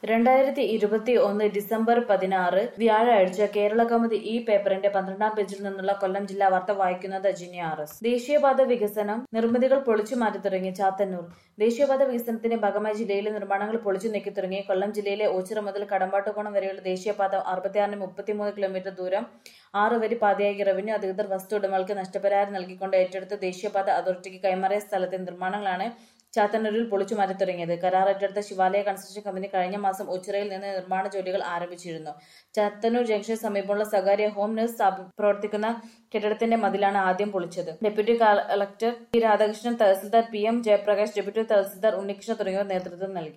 രണ്ടായിരത്തി ഇരുപത്തി ഒന്ന് ഡിസംബർ പതിനാറ് വ്യാഴാഴ്ച കേരള കൗമുദി ഈ പേപ്പറിന്റെ പന്ത്രണ്ടാം പേജിൽ നിന്നുള്ള കൊല്ലം ജില്ലാ വാർത്ത വായിക്കുന്നത് ജിനി ആർ എസ് ദേശീയപാത വികസനം നിർമ്മിതികൾ പൊളിച്ചു മാറ്റി തുടങ്ങി ചാത്തന്നൂർ ദേശീയപാത വികസനത്തിന്റെ ഭാഗമായി ജില്ലയിലെ നിർമ്മാണങ്ങൾ പൊളിച്ചു നീക്കി തുടങ്ങി കൊല്ലം ജില്ലയിലെ ഓച്ചിറ മുതൽ കടമ്പാട്ടുകോണം വരെയുള്ള ദേശീയപാത അറുപത്തിയാറിന് മുപ്പത്തിമൂന്ന് കിലോമീറ്റർ ദൂരം ആറ് വരി പാതയാക്കി റവന്യൂ അധികൃതർ വസ്തു ഉടമകൾക്ക് നഷ്ടപരിഹാരം നൽകിക്കൊണ്ട് ഏറ്റെടുത്ത് ദേശീയപാത അതോറിറ്റിക്ക് കൈമാറിയ സ്ഥലത്തെ നിർമ്മാണങ്ങളാണ് ചാത്തന്നൂരിൽ പൊളിച്ചു മാറ്റി തുടങ്ങിയത് കരാർ ഏറ്റെടുത്ത ശിവാലയ കൺസ്ട്രക്ഷൻ കമ്പനി കഴിഞ്ഞ മാസം ഉച്ചിറയിൽ നിന്ന് നിർമ്മാണ ജോലികൾ ആരംഭിച്ചിരുന്നു ചാത്തന്നൂർ ജംഗ്ഷന് സമീപമുള്ള സ്വകാര്യ ഹോം നഴ്സ് സ്ഥാപി- പ്രവർത്തിക്കുന്ന കെട്ടിടത്തിന്റെ മതിലാണ് ആദ്യം പൊളിച്ചത് ഡെപ്യൂട്ടി കളക്ടർ പി രാധാകൃഷ്ണൻ തഹസിൽദാർ പി എം ജയപ്രകാശ് ഡെപ്യൂട്ടി തഹസിൽദാർ ഉണ്ണികൃഷ്ണൻ തുടങ്ങിയവർ നേതൃത്വം നൽകി